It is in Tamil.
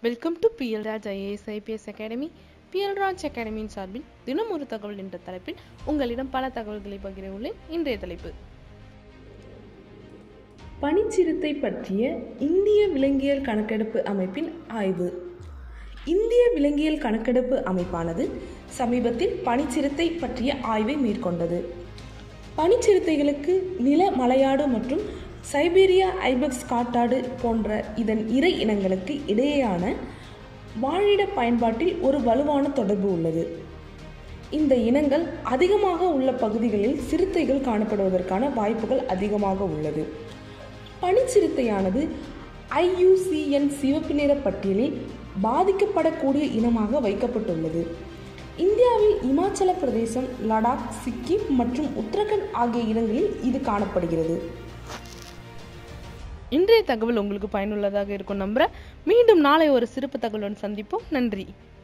welcome to PL Raj IAS IPS academy PL Raj அகாடமியின் சார்பில் தினம் ஒரு தகவல் என்ற தலைப்பில் உங்களிடம் பல தகவல்களை பகிர உள்ளேன் இன்றைய தலைப்பு பனிச்சிறுத்தை பற்றிய இந்திய விலங்கியல் கணக்கெடுப்பு அமைப்பின் ஆய்வு இந்திய விலங்கியல் கணக்கெடுப்பு அமைப்பானது சமீபத்தில் பனிச்சிறுத்தை பற்றிய ஆய்வை மேற்கொண்டது பனிச்சிறுத்தைகளுக்கு நில மலையாடு மற்றும் சைபீரியா ஐபெக்ஸ் காட்டாடு போன்ற இதன் இறை இனங்களுக்கு இடையேயான வாழிட பயன்பாட்டில் ஒரு வலுவான தொடர்பு உள்ளது இந்த இனங்கள் அதிகமாக உள்ள பகுதிகளில் சிறுத்தைகள் காணப்படுவதற்கான வாய்ப்புகள் அதிகமாக உள்ளது பனிச்சிறுத்தையானது ஐயூசிஎன் சிவப்பு நிற பட்டியலில் பாதிக்கப்படக்கூடிய இனமாக வைக்கப்பட்டுள்ளது இந்தியாவில் இமாச்சல பிரதேசம் லடாக் சிக்கிம் மற்றும் உத்தரகண்ட் ஆகிய இடங்களில் இது காணப்படுகிறது இன்றைய தகவல் உங்களுக்கு பயனுள்ளதாக இருக்கும் நம்புறேன் மீண்டும் நாளை ஒரு சிறப்பு தகவலுடன் சந்திப்போம் நன்றி